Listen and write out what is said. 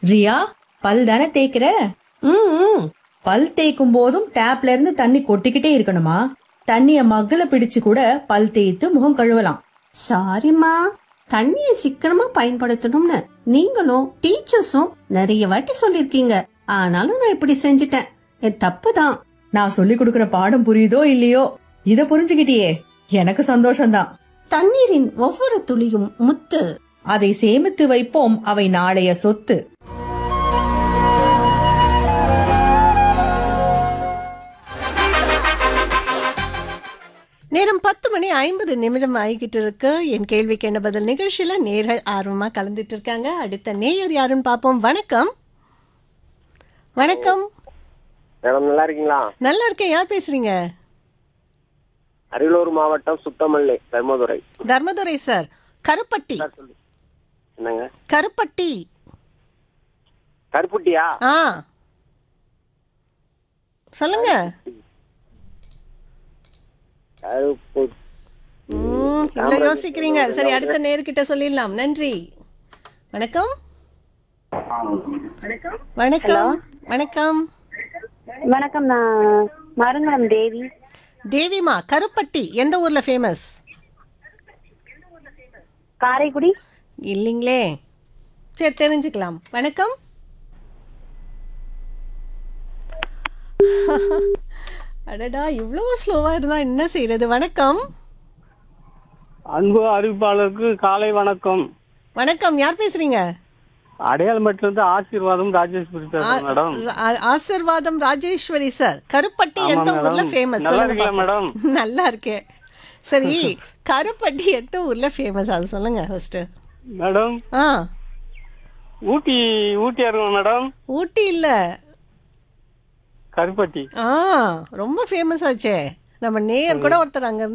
ரியா பல் தானே தேய்க்கிற ம் ம். பல் தேய்க்கும் போதும் டேப்ல இருந்து தண்ணி கொட்டிக்கிட்டே இருக்கணுமா தண்ணிய மக்குல பிடிச்சு கூட பல் தேய்த்து முகம் கழுவலாம் சாரிம்மா தண்ணியை சிக்கனமா பயன்படுத்தணும்னு நீங்களும் டீச்சர்ஸும் நிறைய வாட்டி சொல்லிருக்கீங்க ஆனாலும் நான் இப்படி செஞ்சிட்டேன் என் தப்பு தான் நான் சொல்லி கொடுக்கிற பாடம் புரியுதோ இல்லையோ இத புரிஞ்சுக்கிட்டியே எனக்கு சந்தோஷம்தான் தண்ணீரின் ஒவ்வொரு துளியும் முத்து அதை சேமித்து வைப்போம் அவை நாளைய சொத்து நேரம் பத்து மணி ஐம்பது நிமிடம் ஆகிக்கிட்டு இருக்கு என் கேள்விக்கு என்ன பதில் நிகழ்ச்சியில நேர்கள் ஆர்வமா கலந்துட்டு இருக்காங்க அடுத்த நேயர் யாருன்னு பார்ப்போம் வணக்கம் வணக்கம் மேடம் நல்லா இருக்கீங்களா நல்லா இருக்கேன் யார் பேசுறீங்க அரியலூர் மாவட்டம் சுத்தமல்லி தர்மதுரை தர்மதுரை சார் கருப்பட்டி சொல்லு. என்னங்க கருப்பட்டி கருப்புட்டியா ஆ சொல்லுங்க கருப்பு ம், இவ்வளவு யோசிக்கிறீங்க சரி அடுத்த நேர்கிட்ட சொல்லிடலாம் நன்றி வணக்கம் வணக்கம் வணக்கம் வணக்கம் நான் மருங்கலம் தேவி தேவிமா கருப்பட்டி எந்த ஊர்ல ஃபேமஸ் காரைக்குடி இல்லைங்களே சரி தெரிஞ்சுக்கலாம் வணக்கம் அடடா இவ்வளோ ஸ்லோவா இருந்தா என்ன செய்யறது வணக்கம் அன்பு அறிவிப்பாளருக்கு காலை வணக்கம் வணக்கம் யார் பேசுறீங்க அடையாளமட்டிலிருந்து ஆசீர்வாதம் ராஜேஸ்வரி பேசுறேன் மேடம் ஆ- ஆசிர்வாதம் ராஜேஸ்வரி சார் கருப்பட்டி ஆமா எந்த ஊர்ல மேடம். ஃபேமஸ் நல்லா சொல்லுங்க இருக்கீங்களா பாப்போம். மேடம்? நல்லா இருக்கேன் சரி கருப்பட்டி எந்த ஊர்ல ஃபேமஸ் அது சொல்லுங்க ஃபர்ஸ்ட் மேடம் ஆ ஊட்டி ஊட்டியா இருக்கும் மேடம் ஊட்டி இல்ல கருப்பட்டி ஆ ரொம்ப ஃபேமஸ் ஆச்சே நம்ம நேயர் கூட ஒருத்தர் அங்க இருந்து